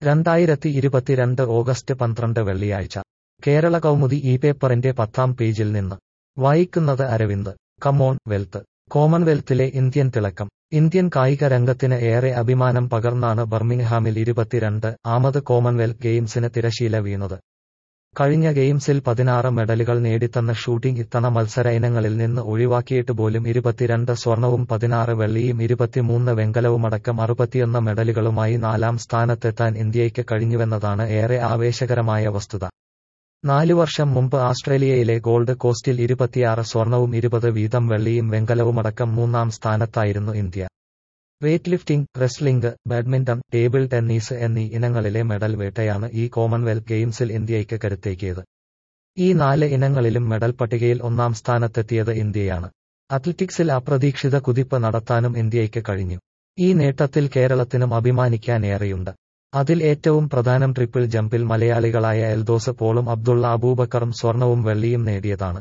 രണ്ടായിരത്തി ഇരുപത്തിരണ്ട് ഓഗസ്റ്റ് പന്ത്രണ്ട് വെള്ളിയാഴ്ച കേരള കൗമുദി ഈ പേപ്പറിന്റെ പത്താം പേജിൽ നിന്ന് വായിക്കുന്നത് അരവിന്ദ് കമോൺ വെൽത്ത് കോമൺവെൽത്തിലെ ഇന്ത്യൻ തിളക്കം ഇന്ത്യൻ കായിക രംഗത്തിന് ഏറെ അഭിമാനം പകർന്നാണ് ബർമിംഗ്ഹാമിൽ ഇരുപത്തിരണ്ട് ആമത് കോമൺവെൽത്ത് ഗെയിംസിന് തിരശീല വീണത് കഴിഞ്ഞ ഗെയിംസിൽ പതിനാറ് മെഡലുകൾ നേടിത്തന്ന ഷൂട്ടിംഗ് ഇത്തവണ മത്സര ഇനങ്ങളിൽ നിന്ന് ഒഴിവാക്കിയിട്ട് പോലും ഇരുപത്തിരണ്ട് സ്വർണവും പതിനാറ് വെള്ളിയും ഇരുപത്തിമൂന്ന് വെങ്കലവുമടക്കം അറുപത്തിയൊന്ന് മെഡലുകളുമായി നാലാം സ്ഥാനത്തെത്താൻ ഇന്ത്യയ്ക്ക് കഴിഞ്ഞുവെന്നതാണ് ഏറെ ആവേശകരമായ വസ്തുത നാലു വർഷം മുമ്പ് ആസ്ട്രേലിയയിലെ ഗോൾഡ് കോസ്റ്റിൽ ഇരുപത്തിയാറ് സ്വർണവും ഇരുപത് വീതം വെള്ളിയും വെങ്കലവുമടക്കം മൂന്നാം സ്ഥാനത്തായിരുന്നു India weight lifting wrestling badminton table tennis എന്നീ ഇനങ്ങളിലെ മെഡൽ വേട്ടയാണ് ഈ കോമൺവെൽത്ത് ഗെയിംസിൽ ഇന്ത്യയ്ക്ക് കരുത്തേക്കിയത് ഈ നാല് ഇനങ്ങളിലും മെഡൽ പട്ടികയിൽ ഒന്നാം സ്ഥാനത്തെത്തിയത് ഇന്ത്യയാണ് അത്ലറ്റിക്സിൽ അപ്രതീക്ഷിത കുതിപ്പ് നടത്താനും ഇന്ത്യയ്ക്ക് കഴിഞ്ഞു ഈ നേട്ടത്തിൽ കേരളത്തിനും അഭിമാനിക്കാനേറെയുണ്ട് അതിൽ ഏറ്റവും പ്രധാനം ട്രിപ്പിൾ ജമ്പിൽ മലയാളികളായ എൽദോസ് പോളും അബ്ദുള്ള അബൂബക്കറും സ്വർണവും വെള്ളിയും നേടിയതാണ്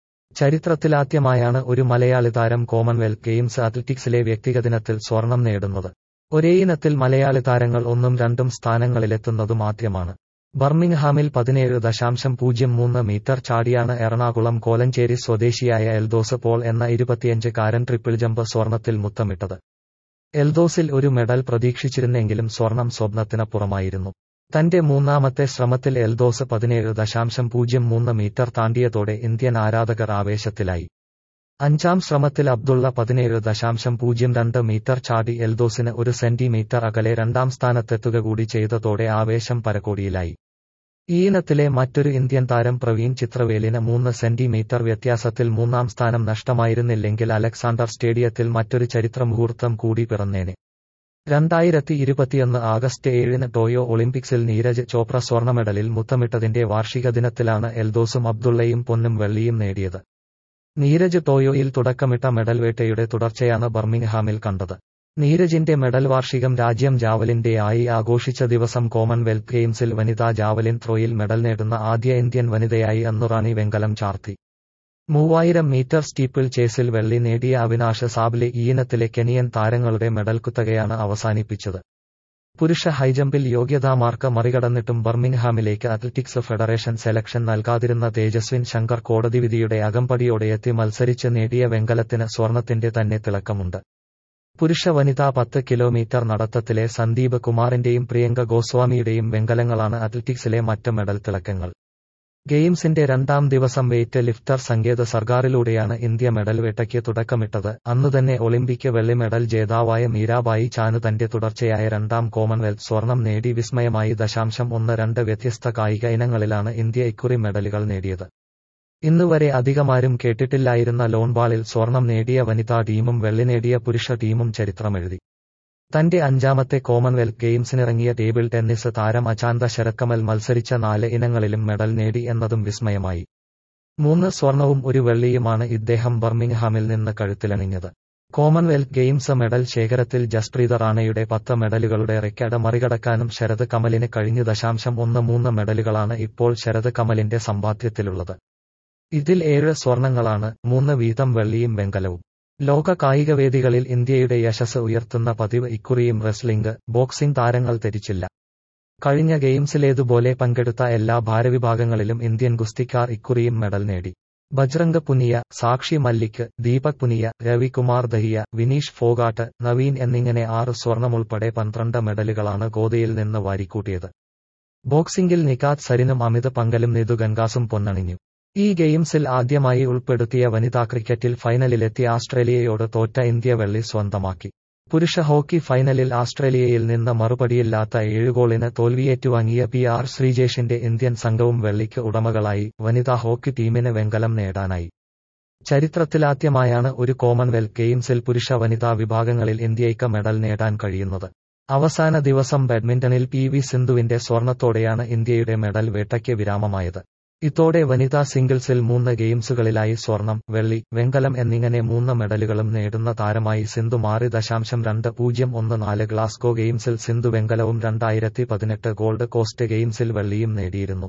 ചരിത്രത്തിലാദ്യമായാണ് ഒരു മലയാളി താരം കോമൺവെൽത്ത് ഗെയിംസ് അത്ലറ്റിക്സിലെ വ്യക്തിഗതിനത്തിൽ സ്വർണം നേടുന്നത് ഒരേ ഇനത്തിൽ മലയാളി താരങ്ങൾ ഒന്നും രണ്ടും സ്ഥാനങ്ങളിലെത്തുന്നതും ആദ്യമാണ് ബർമിംഗ്ഹാമിൽ പതിനേഴ് ദശാംശം പൂജ്യം മൂന്ന് മീറ്റർ ചാടിയാണ് എറണാകുളം കോലഞ്ചേരി സ്വദേശിയായ എൽദോസ് പോൾ എന്ന ഇരുപത്തിയഞ്ചുകാരൻ ട്രിപ്പിൾ ജമ്പ് സ്വർണത്തിൽ മുത്തമിട്ടത് എൽദോസിൽ ഒരു മെഡൽ പ്രതീക്ഷിച്ചിരുന്നെങ്കിലും സ്വർണം സ്വപ്നത്തിനപ്പുറമായിരുന്നു തന്റെ മൂന്നാമത്തെ ശ്രമത്തിൽ എൽദോസ് പതിനേഴ് ദശാംശം പൂജ്യം മൂന്ന് മീറ്റർ താണ്ടിയതോടെ ഇന്ത്യൻ ആരാധകർ ആവേശത്തിലായി അഞ്ചാം ശ്രമത്തിൽ അബ്ദുള്ള പതിനേഴ് ദശാംശം പൂജ്യം രണ്ട് മീറ്റർ ചാടി എൽദോസിന് ഒരു സെന്റിമീറ്റർ അകലെ രണ്ടാം സ്ഥാനത്തെത്തുക കൂടി ചെയ്തതോടെ ആവേശം പരകോടിയിലായി ഈ ഇനത്തിലെ മറ്റൊരു ഇന്ത്യൻ താരം പ്രവീൺ ചിത്രവേലിന് മൂന്ന് സെന്റിമീറ്റർ വ്യത്യാസത്തിൽ മൂന്നാം സ്ഥാനം നഷ്ടമായിരുന്നില്ലെങ്കിൽ അലക്സാണ്ടർ സ്റ്റേഡിയത്തിൽ മറ്റൊരു ചരിത്ര മുഹൂർത്തം കൂടി പിറന്നേനെ രണ്ടായിരത്തി ഇരുപത്തിയൊന്ന് ആഗസ്റ്റ് ഏഴിന് ടോയോ ഒളിമ്പിക്സിൽ നീരജ് ചോപ്ര സ്വർണ്ണ മെഡലിൽ മുത്തമിട്ടതിന്റെ വാർഷിക ദിനത്തിലാണ് എൽദോസും അബ്ദുള്ളയും പൊന്നും വെള്ളിയും നേടിയത് നീരജ് ടോയോയിൽ തുടക്കമിട്ട മെഡൽ വേട്ടയുടെ തുടർച്ചയാണ് ബർമിംഗ്ഹാമിൽ കണ്ടത് നീരജിന്റെ മെഡൽ വാർഷികം രാജ്യം ജാവലിന്റെ ആയി ആഘോഷിച്ച ദിവസം കോമൺവെൽത്ത് ഗെയിംസിൽ വനിതാ ജാവലിൻ ത്രോയിൽ മെഡൽ നേടുന്ന ആദ്യ ഇന്ത്യൻ വനിതയായി അന്നുറാണി വെങ്കലം ചാർത്തി മൂവായിരം മീറ്റർ സ്റ്റീപ്പിൾ ചേസിൽ വെള്ളി നേടിയ അവിനാശ് സാബ്ലെ ഈ ഇനത്തിലെ കെനിയൻ താരങ്ങളുടെ മെഡൽ കുത്തകയാണ് അവസാനിപ്പിച്ചത് പുരുഷ ഹൈജമ്പിൽ യോഗ്യതാമാർക്ക് മറികടന്നിട്ടും ബർമിംഗ്ഹാമിലേക്ക് അത്ലറ്റിക്സ് ഫെഡറേഷൻ സെലക്ഷൻ നൽകാതിരുന്ന തേജസ്വിൻ ശങ്കർ കോടതി വിധിയുടെ അകമ്പടിയോടെയെത്തി മത്സരിച്ച് നേടിയ വെങ്കലത്തിന് സ്വർണത്തിന്റെ തന്നെ തിളക്കമുണ്ട് പുരുഷ വനിതാ പത്ത് കിലോമീറ്റർ നടത്തത്തിലെ സന്ദീപ് കുമാറിന്റെയും പ്രിയങ്ക ഗോസ്വാമിയുടെയും വെങ്കലങ്ങളാണ് അത്ലറ്റിക്സിലെ മറ്റ് മെഡൽ തിളക്കങ്ങൾ ഗെയിംസിന്റെ രണ്ടാം ദിവസം വെയ്റ്റ് ലിഫ്റ്റർ സങ്കേത സർക്കാരിലൂടെയാണ് ഇന്ത്യ മെഡൽ വേട്ടയ്ക്ക് തുടക്കമിട്ടത് അന്നുതന്നെ ഒളിമ്പിക് വെള്ളി മെഡൽ ജേതാവായ മീരാബായി ചാനു തന്റെ തുടർച്ചയായ രണ്ടാം കോമൺവെൽത്ത് സ്വർണം നേടി വിസ്മയമായി ദശാംശം ഒന്ന് രണ്ട് വ്യത്യസ്ത കായിക ഇനങ്ങളിലാണ് ഇന്ത്യ ഇക്കുറി മെഡലുകൾ നേടിയത് ഇന്നുവരെ അധികമാരും കേട്ടിട്ടില്ലായിരുന്ന ലോൺബാളിൽ സ്വർണം നേടിയ വനിതാ ടീമും വെള്ളി നേടിയ പുരുഷ ടീമും ചരിത്രമെഴുതി തന്റെ അഞ്ചാമത്തെ കോമൺവെൽത്ത് ഗെയിംസിനിറങ്ങിയ ടേബിൾ ടെന്നീസ് താരം അചാന്ത ശരത്കമൽ മത്സരിച്ച നാല് ഇനങ്ങളിലും മെഡൽ നേടി എന്നതും വിസ്മയമായി മൂന്ന് സ്വർണവും ഒരു വെള്ളിയുമാണ് ഇദ്ദേഹം ബർമിംഗ്ഹാമിൽ നിന്ന് കഴുത്തിലണിഞ്ഞത് കോമൺവെൽത്ത് ഗെയിംസ് മെഡൽ ശേഖരത്തിൽ ജസ്പ്രീത റാണയുടെ പത്ത് മെഡലുകളുടെ റെക്കോർഡ് മറികടക്കാനും ശരത് കമലിന് കഴിഞ്ഞു ദശാംശം ഒന്ന് മൂന്ന് മെഡലുകളാണ് ഇപ്പോൾ ശരത് കമലിന്റെ സമ്പാദ്യത്തിലുള്ളത് ഇതിൽ ഏഴ് സ്വർണങ്ങളാണ് മൂന്ന് വീതം വെള്ളിയും വെങ്കലവും ലോക കായികവേദികളിൽ ഇന്ത്യയുടെ യശസ് ഉയർത്തുന്ന പതിവ് ഇക്കുറിയും റെസ്ലിംഗ് ബോക്സിംഗ് താരങ്ങൾ ധരിച്ചില്ല കഴിഞ്ഞ ഗെയിംസിലേതുപോലെ പങ്കെടുത്ത എല്ലാ ഭാരവിഭാഗങ്ങളിലും ഇന്ത്യൻ ഗുസ്തിക്കാർ ഇക്കുറിയും മെഡൽ നേടി ബജ്രംഗ് പുനിയ സാക്ഷി മല്ലിക് ദീപക് പുനിയ രവികുമാർ ദഹിയ വിനീഷ് ഫോഗാട്ട് നവീൻ എന്നിങ്ങനെ ആറ് സ്വർണമുൾപ്പെടെ പന്ത്രണ്ട് മെഡലുകളാണ് ഗോദയിൽ നിന്ന് വാരിക്കൂട്ടിയത് ബോക്സിംഗിൽ നികാത് സരിനും അമിത് പങ്കലും നിതു ഗംഗാസും പൊന്നണിഞ്ഞു ഈ ഗെയിംസിൽ ആദ്യമായി ഉൾപ്പെടുത്തിയ വനിതാ ക്രിക്കറ്റിൽ ഫൈനലിലെത്തി ആസ്ട്രേലിയയോട് തോറ്റ ഇന്ത്യ വെള്ളി സ്വന്തമാക്കി പുരുഷ ഹോക്കി ഫൈനലിൽ ആസ്ട്രേലിയയിൽ നിന്ന് മറുപടിയില്ലാത്ത ഏഴ് ഗോളിന് തോൽവിയേറ്റുവാങ്ങിയ പി ആർ ശ്രീജേഷിന്റെ ഇന്ത്യൻ സംഘവും വെള്ളിക്ക് ഉടമകളായി വനിതാ ഹോക്കി ടീമിന് വെങ്കലം നേടാനായി ചരിത്രത്തിലാദ്യമായാണ് ഒരു കോമൺവെൽത്ത് ഗെയിംസിൽ പുരുഷ വനിതാ വിഭാഗങ്ങളിൽ ഇന്ത്യയ്ക്ക് മെഡൽ നേടാൻ കഴിയുന്നത് അവസാന ദിവസം ബാഡ്മിന്റണിൽ പി വി സിന്ധുവിന്റെ സ്വർണത്തോടെയാണ് ഇന്ത്യയുടെ മെഡൽ വേട്ടയ്ക്ക് വിരാമമായത് ഇതോടെ വനിതാ സിംഗിൾസിൽ മൂന്ന് ഗെയിംസുകളിലായി സ്വർണം വെള്ളി വെങ്കലം എന്നിങ്ങനെ മൂന്ന് മെഡലുകളും നേടുന്ന താരമായി സിന്ധു മാറി ദശാംശം രണ്ട് പൂജ്യം ഒന്ന് നാല് ഗ്ലാസ്ഗോ ഗെയിംസിൽ സിന്ധു വെങ്കലവും രണ്ടായിരത്തി പതിനെട്ട് ഗോൾഡ് കോസ്റ്റ് ഗെയിംസിൽ വെള്ളിയും നേടിയിരുന്നു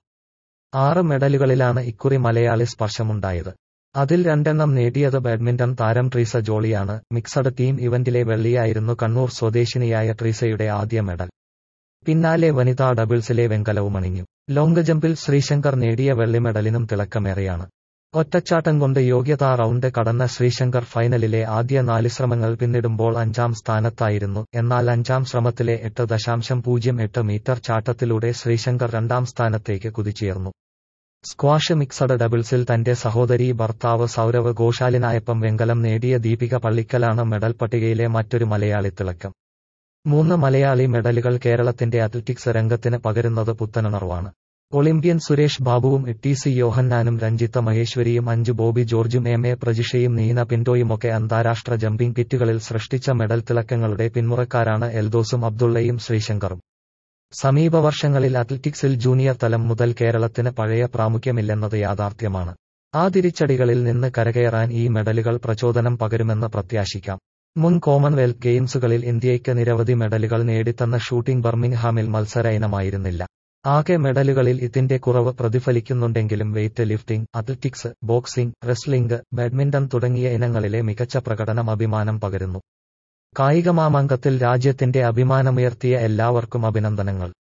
ആറ് മെഡലുകളിലാണ് ഇക്കുറി മലയാളി സ്പർശമുണ്ടായത് അതിൽ രണ്ടെണ്ണം നേടിയത് ബാഡ്മിന്റൺ താരം ട്രീസ ജോളിയാണ് മിക്സഡ് ടീം ഇവന്റിലെ വെള്ളിയായിരുന്നു കണ്ണൂർ സ്വദേശിനിയായ ട്രീസയുടെ ആദ്യ മെഡൽ പിന്നാലെ വനിതാ ഡബിൾസിലെ വെങ്കലവും അണിഞ്ഞു ലോങ് ജമ്പിൽ ശ്രീശങ്കർ നേടിയ വെള്ളി മെഡലിനും തിളക്കമേറെയാണ് ഒറ്റച്ചാട്ടം കൊണ്ട് യോഗ്യതാ റൗണ്ട് കടന്ന ശ്രീശങ്കർ ഫൈനലിലെ ആദ്യ നാല് ശ്രമങ്ങൾ പിന്നിടുമ്പോൾ അഞ്ചാം സ്ഥാനത്തായിരുന്നു എന്നാൽ അഞ്ചാം ശ്രമത്തിലെ എട്ട് ദശാംശം പൂജ്യം എട്ട് മീറ്റർ ചാട്ടത്തിലൂടെ ശ്രീശങ്കർ രണ്ടാം സ്ഥാനത്തേക്ക് കുതിച്ചുയർന്നു സ്ക്വാഷ് മിക്സഡ് ഡബിൾസിൽ തന്റെ സഹോദരി ഭർത്താവ് സൗരവ് ഘോഷാലിനായപ്പം വെങ്കലം നേടിയ ദീപിക പള്ളിക്കലാണ് മെഡൽ പട്ടികയിലെ മറ്റൊരു മലയാളി തിളക്കം മൂന്ന് മലയാളി മെഡലുകൾ കേരളത്തിന്റെ അത്ലറ്റിക്സ് രംഗത്തിന് പകരുന്നത് പുത്തനുണർവാണ് ഒളിമ്പ്യൻ സുരേഷ് ബാബുവും ടി സി യോഹന്നാനും രഞ്ജിത്ത മഹേശ്വരിയും അഞ്ചു ബോബി ജോർജും എം എ പ്രജിഷയും നീന പിന്റോയുമൊക്കെ അന്താരാഷ്ട്ര ജമ്പിംഗ് കിറ്റുകളിൽ സൃഷ്ടിച്ച മെഡൽ തിളക്കങ്ങളുടെ പിന്മുറക്കാരാണ് എൽദോസും അബ്ദുള്ളയും ശ്രീശങ്കറും സമീപ വർഷങ്ങളിൽ അത്ലറ്റിക്സിൽ ജൂനിയർ തലം മുതൽ കേരളത്തിന് പഴയ പ്രാമുഖ്യമില്ലെന്നത് യാഥാർത്ഥ്യമാണ് ആ തിരിച്ചടികളിൽ നിന്ന് കരകയറാൻ ഈ മെഡലുകൾ പ്രചോദനം പകരുമെന്ന് പ്രത്യാശിക്കാം മുൻ കോമൺവെൽത്ത് ഗെയിംസുകളിൽ ഇന്ത്യയ്ക്ക് നിരവധി മെഡലുകൾ നേടിത്തന്ന ഷൂട്ടിംഗ് ബർമിംഗ്ഹാമിൽ മത്സര ഇനമായിരുന്നില്ല ആകെ മെഡലുകളിൽ ഇതിന്റെ കുറവ് പ്രതിഫലിക്കുന്നുണ്ടെങ്കിലും weight lifting athletics boxing wrestling badminton തുടങ്ങിയ ഇനങ്ങളിലെ മികച്ച പ്രകടനം അഭിമാനം പകരുന്നു കായികമാമാങ്കത്തിൽ രാജ്യത്തിന്റെ അഭിമാനമുയർത്തിയ എല്ലാവർക്കും അഭിനന്ദനങ്ങൾ